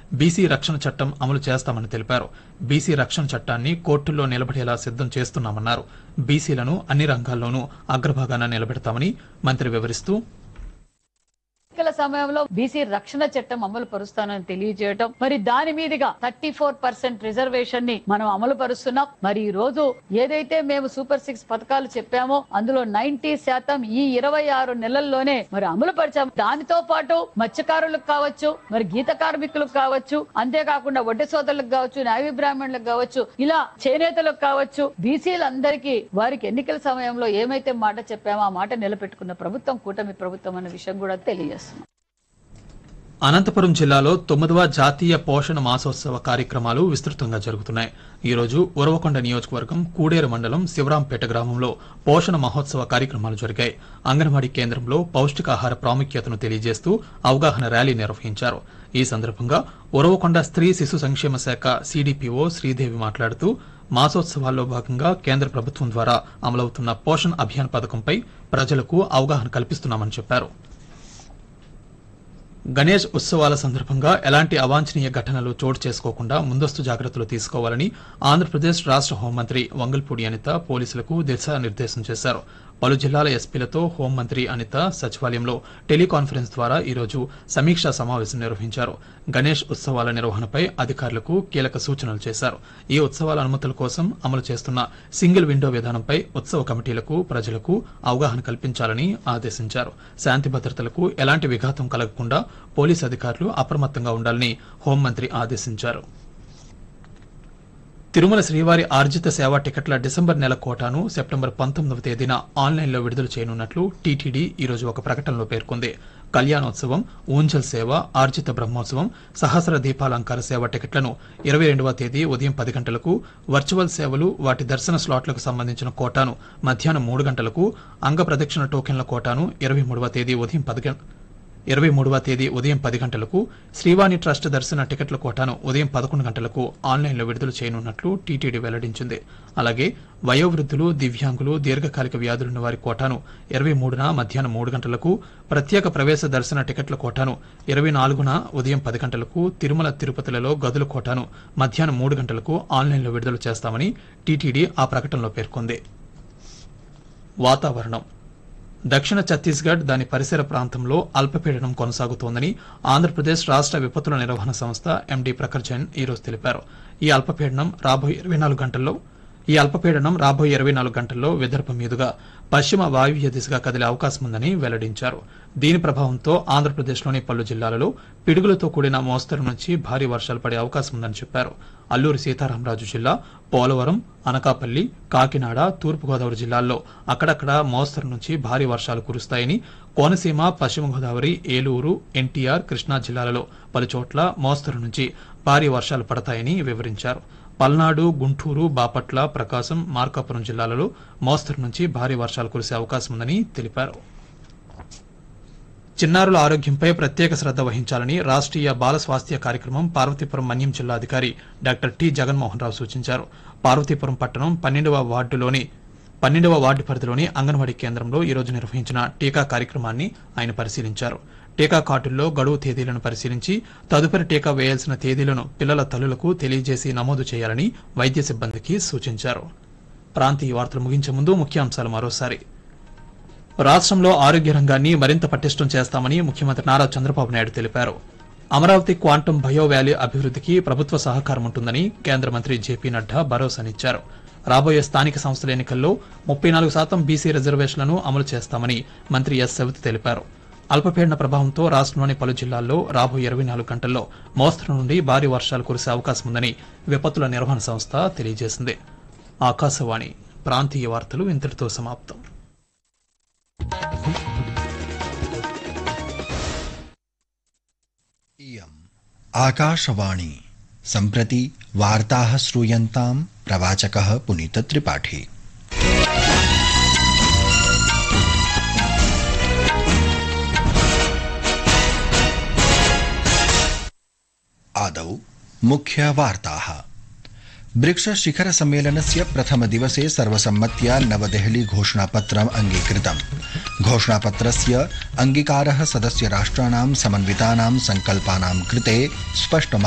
BC రక్షణ చట్టం అమలు చేస్తామని తెలిపారు బీసీ రక్షణ చట్టాన్ని కోర్టుల్లో నిలబడేలా సిద్దం చేస్తున్నామన్నారు బీసీలను అన్ని రంగాల్లోనూ అగ్రభాగాన నిలబెడతామని మంత్రి వివరిస్తూ ఎన్నికల సమయంలో బీసీ రక్షణ చట్టం అమలు పరుస్తానని తెలియజేయటం మరి దాని మీదుగా థర్టీ ఫోర్ పర్సెంట్ రిజర్వేషన్ ని మనం అమలు పరుస్తున్నాం మరి ఈ రోజు ఏదైతే మేము సూపర్ సిక్స్ పథకాలు చెప్పామో అందులో నైన్టీ శాతం ఈ ఇరవై ఆరు నెలల్లోనే మరి అమలు పరిచాం దానితో పాటు మత్స్యకారులకు కావచ్చు మరి గీత కార్మికులకు కావచ్చు అంతేకాకుండా వడ్డీ సోదరులకు కావచ్చు న్యాయ బ్రాహ్మణులకు కావచ్చు ఇలా చేనేతలకు కావచ్చు బీసీలందరికీ వారికి ఎన్నికల సమయంలో ఏమైతే మాట చెప్పామో ఆ మాట నిలబెట్టుకున్న ప్రభుత్వం కూటమి ప్రభుత్వం అన్న విషయం కూడా తెలియజేస్తున్నాం అనంతపురం జిల్లాలో తొమ్మిదవ జాతీయ పోషణ మాసోత్సవ కార్యక్రమాలు విస్తృతంగా జరుగుతున్నాయి ఈ రోజు ఉరవకొండ నియోజకవర్గం కూడేరు మండలం శివరాంపేట గ్రామంలో పోషణ మహోత్సవ కార్యక్రమాలు జరిగాయి అంగన్వాడీ కేంద్రంలో పౌష్టికాహార ప్రాముఖ్యతను తెలియజేస్తూ అవగాహన ర్యాలీ నిర్వహించారు ఈ సందర్భంగా ఉరవకొండ స్త్రీ శిశు సంక్షేమ శాఖ సీడీపీఓ శ్రీదేవి మాట్లాడుతూ మాసోత్సవాల్లో భాగంగా కేంద్ర ప్రభుత్వం ద్వారా అమలవుతున్న పోషణ్ అభియాన్ పథకంపై ప్రజలకు అవగాహన కల్పిస్తున్నామని చెప్పారు గణేష్ ఉత్సవాల సందర్భంగా ఎలాంటి అవాంఛనీయ ఘటనలు చోటు చేసుకోకుండా ముందస్తు జాగ్రత్తలు తీసుకోవాలని ఆంధ్రప్రదేశ్ రాష్ట హోంమంత్రి వంగల్పూడి అనిత పోలీసులకు దిశానిర్దేశం చేశారు పలు జిల్లాల ఎస్పీలతో హోంమంత్రి అనిత సచివాలయంలో టెలికాన్ఫరెన్స్ ద్వారా ఈరోజు సమీక్షా సమావేశం నిర్వహించారు గణేష్ ఉత్సవాల నిర్వహణపై అధికారులకు కీలక సూచనలు చేశారు ఈ ఉత్సవాల అనుమతుల కోసం అమలు చేస్తున్న సింగిల్ విండో విధానంపై ఉత్సవ కమిటీలకు ప్రజలకు అవగాహన కల్పించాలని ఆదేశించారు శాంతి భద్రతలకు ఎలాంటి విఘాతం కలగకుండా పోలీసు అధికారులు అప్రమత్తంగా ఉండాలని హోంమంత్రి ఆదేశించారు తిరుమల శ్రీవారి ఆర్జిత సేవా టికెట్ల డిసెంబర్ నెల కోటాను సెప్టెంబర్ పంతొమ్మిదవ తేదీన ఆన్లైన్లో విడుదల చేయనున్నట్లు టీటీడీ ఈరోజు ఒక ప్రకటనలో పేర్కొంది కళ్యాణోత్సవం ఊంజల్ సేవ ఆర్జిత బ్రహ్మోత్సవం సహస్ర దీపాలంకార సేవ టికెట్లను ఇరవై రెండవ తేదీ ఉదయం పది గంటలకు వర్చువల్ సేవలు వాటి దర్శన స్లాట్లకు సంబంధించిన కోటాను మధ్యాహ్నం మూడు గంటలకు అంగ ప్రదక్షిణ టోకెన్ల కోటాను ఇరవై మూడవ తేదీ ఉదయం పది గం- ఇరవై మూడవ తేదీ ఉదయం పది గంటలకు శ్రీవాణి ట్రస్ట్ దర్శన టికెట్ల కోటాను ఉదయం పదకొండు గంటలకు ఆన్లైన్లో విడుదల చేయనున్నట్లు టీటీడీ వెల్లడించింది అలాగే వయోవృద్ధులు దివ్యాంగులు దీర్ఘకాలిక వ్యాధులున్న వారి కోటాను ఇరవై మూడున మధ్యాహ్నం మూడు గంటలకు ప్రత్యేక ప్రవేశ దర్శన టికెట్ల కోటాను ఇరవై నాలుగున ఉదయం పది గంటలకు తిరుమల తిరుపతిలలో గదుల కోటాను మధ్యాహ్నం మూడు గంటలకు ఆన్లైన్లో విడుదల చేస్తామని టీటీడీ ఆ ప్రకటనలో పేర్కొంది వాతావరణం దక్షిణ ఛత్తీస్గఢ్ దాని పరిసర ప్రాంతంలో అల్పపీడనం కొనసాగుతోందని ఆంధ్రప్రదేశ్ రాష్ట్ర విపత్తుల నిర్వహణ సంస్థ ఎండీ ప్రఖర్ జైన్ ఈరోజు తెలిపారు ఈ అల్పపీడనం రాబోయే ఇరవై నాలుగు గంటల్లో ఈ అల్పపీడనం రాబోయే ఇరవై నాలుగు గంటల్లో విదర్భ మీదుగా పశ్చిమ వాయువ్య దిశగా కదిలే అవకాశం ఉందని వెల్లడించారు దీని ప్రభావంతో ఆంధ్రప్రదేశ్లోని పలు జిల్లాలలో పిడుగులతో కూడిన మోస్తరు నుంచి భారీ వర్షాలు పడే అవకాశం ఉందని చెప్పారు అల్లూరి సీతారామరాజు జిల్లా పోలవరం అనకాపల్లి కాకినాడ తూర్పుగోదావరి జిల్లాల్లో అక్కడక్కడ మోస్తరు నుంచి భారీ వర్షాలు కురుస్తాయని కోనసీమ పశ్చిమ గోదావరి ఏలూరు ఎన్టీఆర్ కృష్ణా జిల్లాలలో పలుచోట్ల మోస్తరు నుంచి భారీ వర్షాలు పడతాయని వివరించారు పల్నాడు గుంటూరు బాపట్ల ప్రకాశం మార్కాపురం జిల్లాలలో మోస్తరు నుంచి భారీ వర్షాలు కురిసే అవకాశం ఉందని తెలిపారు చిన్నారుల ఆరోగ్యంపై ప్రత్యేక శ్రద్ధ వహించాలని రాష్ట్రీయ బాల స్వాస్థ్య కార్యక్రమం పార్వతీపురం మన్యం జిల్లా అధికారి డాక్టర్ టి జగన్మోహన్ రావు సూచించారు పార్వతీపురం పట్టణం పన్నెండవ వార్డులోని పన్నెండవ వార్డు పరిధిలోని అంగన్వాడీ కేంద్రంలో ఈరోజు నిర్వహించిన టీకా కార్యక్రమాన్ని ఆయన పరిశీలించారు టీకా కార్డుల్లో గడువు తేదీలను పరిశీలించి తదుపరి టీకా వేయాల్సిన తేదీలను పిల్లల తల్లులకు తెలియజేసి నమోదు చేయాలని వైద్య సిబ్బందికి సూచించారు ప్రాంతీయ వార్తలు ముగించే ముందు ముఖ్యాంశాలు మరోసారి రాష్ట్రంలో ఆరోగ్య రంగాన్ని మరింత పటిష్టం చేస్తామని ముఖ్యమంత్రి నారా చంద్రబాబు నాయుడు తెలిపారు అమరావతి క్వాంటం బయో వ్యాలీ అభివృద్ధికి ప్రభుత్వ సహకారం ఉంటుందని కేంద్ర మంత్రి జేపీ నడ్డా భరోసానిచ్చారు రాబోయే స్థానిక సంస్థల ఎన్నికల్లో ముప్పై నాలుగు శాతం బీసీ రిజర్వేషన్లను అమలు చేస్తామని మంత్రి ఎస్ సవితి తెలిపారు అల్పపీడన ప్రభావంతో రాష్ట్రంలోని పలు జిల్లాల్లో రాబోయే ఇరవై నాలుగు గంటల్లో మోస్తరు నుండి భారీ వర్షాలు కురిసే అవకాశం ఉందని విపత్తుల నిర్వహణ సంస్థ తెలియజేసింది ఆకాశవాణి ప్రాంతీయ వార్తలు ఇంతటితో సమాప్తం इयम् आकाशवाणी सम्प्रति वार्ताः श्रूयन्ताम् प्रवाचकः पुनीतत्रिपाठी आदौ मुख्यवार्ताः ब्रिक्स शिखर सम्मेलनस्य प्रथमदिवसे सर्वसम्मत्या नवदेहली घोषणापत्रम् अङ्गीकृतम् घोषणापत्रस्य अङ्गीकारः सदस्य राष्ट्राणां समन्वितानां सङ्कल्पानां कृते स्पष्ट